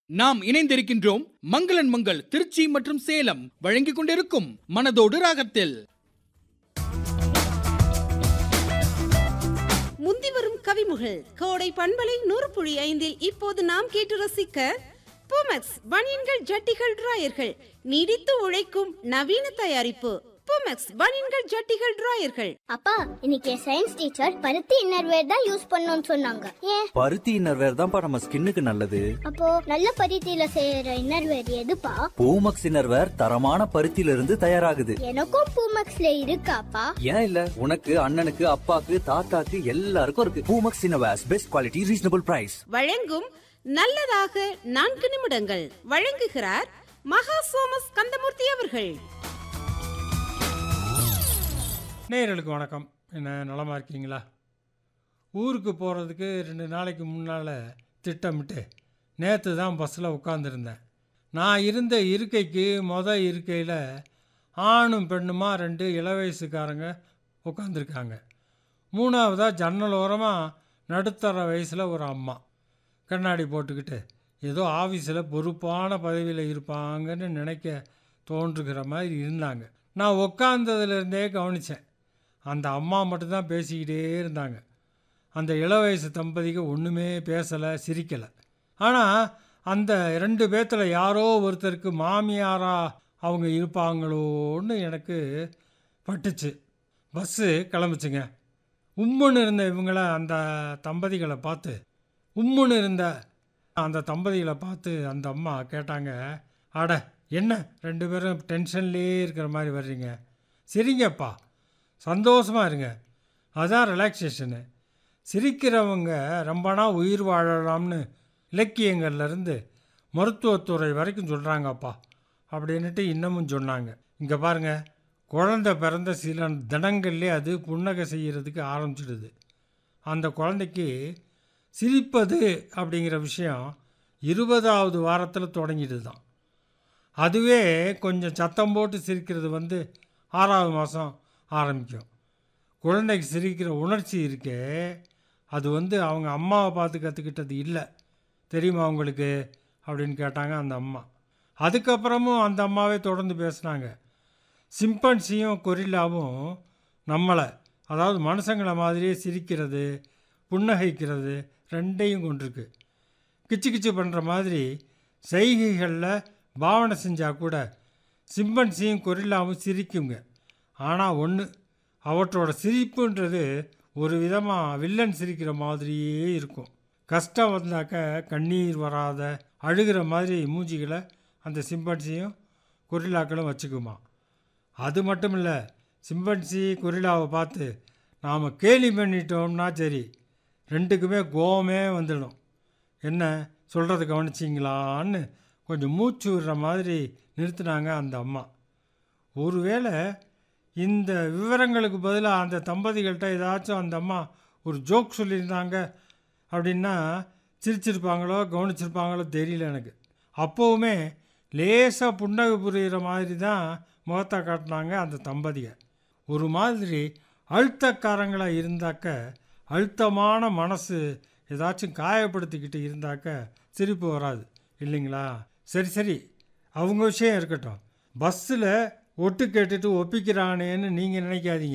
நாம் இணைந்திருக்கின்றோம் மங்களன் மங்கள் திருச்சி மற்றும் சேலம் வழங்கிக் கொண்டிருக்கும் மனதோடு ராகத்தில் முந்தி வரும் கவிமுகள் கோடை பண்பலை நூறு புள்ளி ஐந்தில் இப்போது நாம் கேட்டு ரசிக்க பூமெக்ஸ் பனியன்கள் ஜட்டிகள் டிராயர்கள் நீடித்து உழைக்கும் நவீன தயாரிப்பு பூமெக்ஸ் பனியன்கள் ஜட்டிகள் டிராயர்கள் அப்பா இன்னைக்கு சயின்ஸ் டீச்சர் பருத்தி இன்னர்வேர் தான் யூஸ் பண்ணணும்னு சொன்னாங்க ஏன் பருத்தி இன்னர்வேர் தான்ப்பா நம்ம ஸ்கின்னுக்கு நல்லது அப்போ நல்ல பருத்தியில செய்யற இன்னர்வேர் எதுப்பா பூமக்ஸ் இன்னர்வேர் தரமான பருத்தியில இருந்து தயாராகுது எனக்கும் பூமக்ஸ்ல இருக்காப்பா ஏன் இல்ல உனக்கு அண்ணனுக்கு அப்பாக்கு தாத்தாக்கு எல்லாருக்கும் இருக்கு Poomex innerwears best quality reasonable price வழங்கும் நல்லதாக நான்கு நிமிடங்கள் வழங்குகிறார் மகா சோமஸ் கந்தமூர்த்தி அவர்கள் நேயர்களுக்கு வணக்கம் என்ன நலமாக இருக்கீங்களா ஊருக்கு போகிறதுக்கு ரெண்டு நாளைக்கு முன்னால் திட்டமிட்டு நேற்று தான் பஸ்ஸில் உட்காந்துருந்தேன் நான் இருந்த இருக்கைக்கு மொத இருக்கையில் ஆணும் பெண்ணுமா ரெண்டு இளவயசுக்காரங்க உட்காந்துருக்காங்க மூணாவதாக ஜன்னல் ஓரமாக நடுத்தர வயசில் ஒரு அம்மா கண்ணாடி போட்டுக்கிட்டு ஏதோ ஆஃபீஸில் பொறுப்பான பதவியில் இருப்பாங்கன்னு நினைக்க தோன்றுகிற மாதிரி இருந்தாங்க நான் உக்காந்ததுலேருந்தே கவனித்தேன் அந்த அம்மா மட்டும்தான் பேசிக்கிட்டே இருந்தாங்க அந்த இளவயசு தம்பதிக்கு ஒன்றுமே பேசலை சிரிக்கலை ஆனால் அந்த ரெண்டு பேர்த்தில் யாரோ ஒருத்தருக்கு மாமியாரா அவங்க இருப்பாங்களோன்னு எனக்கு பட்டுச்சு பஸ்ஸு கிளம்புச்சுங்க உம்முன்னு இருந்த இவங்கள அந்த தம்பதிகளை பார்த்து உம்முன்னு இருந்த அந்த தம்பதிகளை பார்த்து அந்த அம்மா கேட்டாங்க அட என்ன ரெண்டு பேரும் டென்ஷன்லேயே இருக்கிற மாதிரி வர்றீங்க சரிங்கப்பா சந்தோஷமாக இருங்க அதான் ரிலாக்ஸேஷனு சிரிக்கிறவங்க ரொம்ப நாள் உயிர் வாழலாம்னு இலக்கியங்கள்லேருந்து மருத்துவத்துறை வரைக்கும் சொல்கிறாங்கப்பா அப்படின்னுட்டு இன்னமும் சொன்னாங்க இங்கே பாருங்கள் குழந்தை பிறந்த சில தினங்கள்லே அது புன்னகை செய்கிறதுக்கு ஆரம்பிச்சிடுது அந்த குழந்தைக்கு சிரிப்பது அப்படிங்கிற விஷயம் இருபதாவது வாரத்தில் தொடங்கிடுது தான் அதுவே கொஞ்சம் சத்தம் போட்டு சிரிக்கிறது வந்து ஆறாவது மாதம் ஆரம்பிக்கும் குழந்தைக்கு சிரிக்கிற உணர்ச்சி இருக்கே அது வந்து அவங்க அம்மாவை பார்த்து கற்றுக்கிட்டது இல்லை தெரியுமா உங்களுக்கு அப்படின்னு கேட்டாங்க அந்த அம்மா அதுக்கப்புறமும் அந்த அம்மாவே தொடர்ந்து பேசுனாங்க சிம்பன்சியும் கொரில்லாவும் நம்மளை அதாவது மனுஷங்களை மாதிரியே சிரிக்கிறது புன்னகைக்கிறது ரெண்டையும் கொண்டிருக்கு கிச்சு கிச்சு பண்ணுற மாதிரி செய்கைகளில் பாவனை செஞ்சால் கூட சிம்பன்சியும் கொரில்லாவும் சிரிக்குங்க ஆனால் ஒன்று அவற்றோட சிரிப்புன்றது ஒரு விதமாக வில்லன் சிரிக்கிற மாதிரியே இருக்கும் கஷ்டம் வந்தாக்க கண்ணீர் வராத அழுகிற மாதிரி மூஞ்சிகளை அந்த சிம்பன்சியும் கொரில்லாக்களும் வச்சுக்குமா அது மட்டும் இல்லை சிம்பன்சி கொரில்லாவை பார்த்து நாம் கேலி பண்ணிட்டோம்னா சரி ரெண்டுக்குமே கோவமே வந்துடும் என்ன சொல்கிறது கவனிச்சிங்களான்னு கொஞ்சம் மூச்சு விடுற மாதிரி நிறுத்தினாங்க அந்த அம்மா ஒருவேளை இந்த விவரங்களுக்கு பதிலாக அந்த தம்பதிகள்கிட்ட ஏதாச்சும் அந்த அம்மா ஒரு ஜோக் சொல்லியிருந்தாங்க அப்படின்னா சிரிச்சிருப்பாங்களோ கவனிச்சிருப்பாங்களோ தெரியல எனக்கு அப்போவுமே லேசாக புன்னகை புரிகிற மாதிரி தான் முகத்தை காட்டினாங்க அந்த தம்பதிகள் ஒரு மாதிரி அழுத்தக்காரங்களாக இருந்தாக்க அழுத்தமான மனசு ஏதாச்சும் காயப்படுத்திக்கிட்டு இருந்தாக்க சிரிப்பு வராது இல்லைங்களா சரி சரி அவங்க விஷயம் இருக்கட்டும் பஸ்ஸில் ஒட்டு கேட்டுட்டு ஒப்பிக்கிறானேன்னு நீங்கள் நினைக்காதீங்க